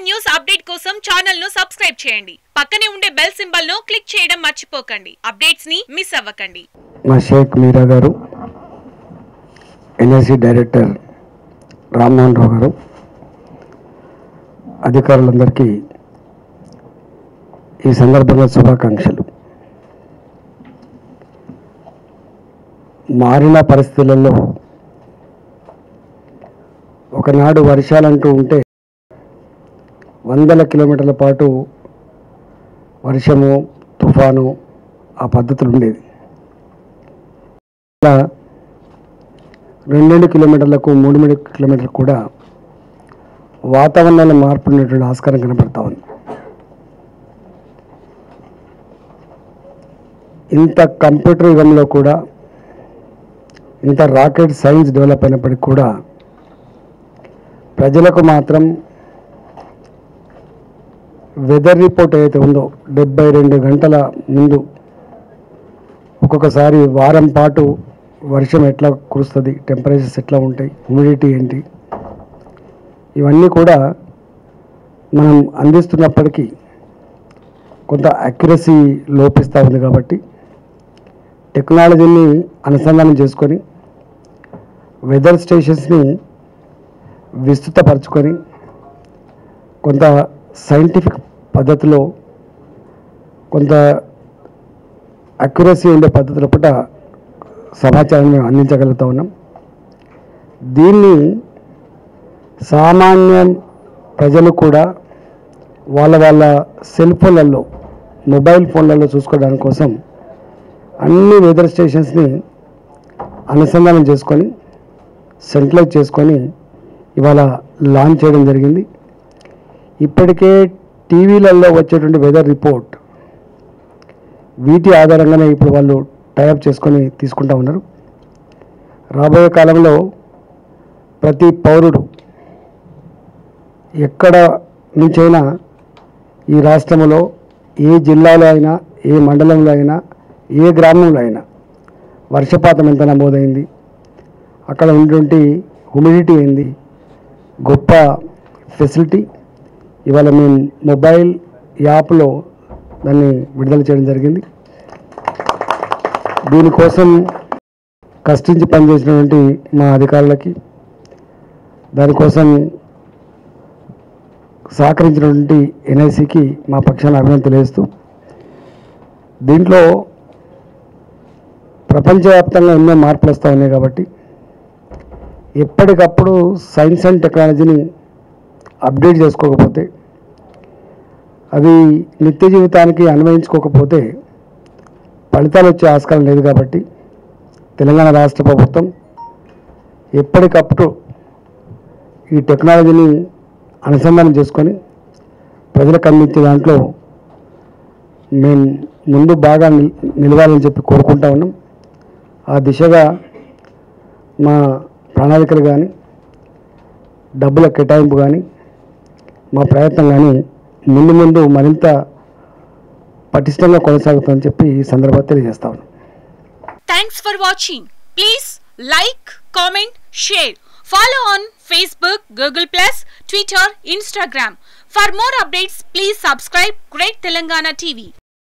news update కోసం channel ను subscribe చేయండి పక్కనే ఉండే బెల్ సింబల్ ను క్లిక్ చేయడం మర్చిపోకండి అప్డేట్స్ ని మిస్ అవ్వకండి మా షేక్ మీరా గారు ఎన్ఎస్సి డైరెక్టర్ రామ్మోహన్ రావు గారు అధికారులందరికీ ఈ సందర్భంగా శుభాకాంక్షలు మారిన పరిస్థితులలో ఒకనాడు వర్షాలంటూ ఉంటే వందల కిలోమీటర్ల పాటు వర్షము తుఫాను ఆ పద్ధతులు ఉండేది అలా రెండు రెండు కిలోమీటర్లకు మూడు మూడు కిలోమీటర్లకు కూడా వాతావరణంలో మార్పు ఉన్నటువంటి ఆస్కారం కనబడతా ఉంది ఇంత కంప్యూటర్ యుగంలో కూడా ఇంత రాకెట్ సైన్స్ డెవలప్ అయినప్పటికీ కూడా ప్రజలకు మాత్రం వెదర్ రిపోర్ట్ ఏదైతే ఉందో డెబ్బై రెండు గంటల ముందు ఒక్కొక్కసారి వారం పాటు వర్షం ఎట్లా కురుస్తుంది టెంపరేచర్స్ ఎట్లా ఉంటాయి హ్యూమిడిటీ ఏంటి ఇవన్నీ కూడా మనం అందిస్తున్నప్పటికీ కొంత అక్యురసీ లోపిస్తూ ఉంది కాబట్టి టెక్నాలజీని అనుసంధానం చేసుకొని వెదర్ స్టేషన్స్ని విస్తృతపరచుకొని కొంత సైంటిఫిక్ పద్ధతిలో కొంత అక్యురసీ ఉండే పద్ధతుల పూట సమాచారం మేము అందించగలుగుతా ఉన్నాం దీన్ని సామాన్య ప్రజలు కూడా వాళ్ళ వాళ్ళ సెల్ ఫోన్లలో మొబైల్ ఫోన్లలో చూసుకోవడానికి కోసం అన్ని వెదర్ స్టేషన్స్ని అనుసంధానం చేసుకొని సెంట్రలైజ్ చేసుకొని ఇవాళ లాంచ్ చేయడం జరిగింది ఇప్పటికే టీవీలలో వచ్చేటువంటి వెదర్ రిపోర్ట్ వీటి ఆధారంగానే ఇప్పుడు వాళ్ళు టైప్ చేసుకొని తీసుకుంటా ఉన్నారు రాబోయే కాలంలో ప్రతి పౌరుడు ఎక్కడ నుంచైనా ఈ రాష్ట్రంలో ఏ జిల్లాలో అయినా ఏ మండలంలో అయినా ఏ గ్రామంలో అయినా వర్షపాతం ఎంత నమోదైంది అక్కడ ఉన్నటువంటి హ్యూమిడిటీ ఏంది గొప్ప ఫెసిలిటీ ఇవాళ మేము మొబైల్ యాప్లో దాన్ని విడుదల చేయడం జరిగింది దీనికోసం కష్టించి పనిచేసినటువంటి మా అధికారులకి దానికోసం సహకరించినటువంటి ఎన్ఐసికి మా పక్షాన అభినందన తెలియజేస్తూ దీంట్లో ప్రపంచవ్యాప్తంగా ఎన్నో మార్పులు వస్తూ ఉన్నాయి కాబట్టి ఎప్పటికప్పుడు సైన్స్ అండ్ టెక్నాలజీని అప్డేట్ చేసుకోకపోతే అవి నిత్య జీవితానికి అన్వయించుకోకపోతే ఫలితాలు వచ్చే ఆస్కారం లేదు కాబట్టి తెలంగాణ రాష్ట్ర ప్రభుత్వం ఎప్పటికప్పుడు ఈ టెక్నాలజీని అనుసంధానం చేసుకొని ప్రజలకు అందించే దాంట్లో మేము ముందు బాగా నిల్ నిలవాలని చెప్పి కోరుకుంటా ఉన్నాం ఆ దిశగా మా ప్రణాళికలు కానీ డబ్బుల కేటాయింపు కానీ మా ప్రయత్నం కానీ ముందు ముందు మరింత పటిష్టంగా కొనసాగుతుందని చెప్పి ఈ సందర్భంగా తెలియజేస్తా ఉన్నాం thanks for watching please like comment share follow on Facebook Google plus Twitter Instagram for more updates please subscribe great Telangana TV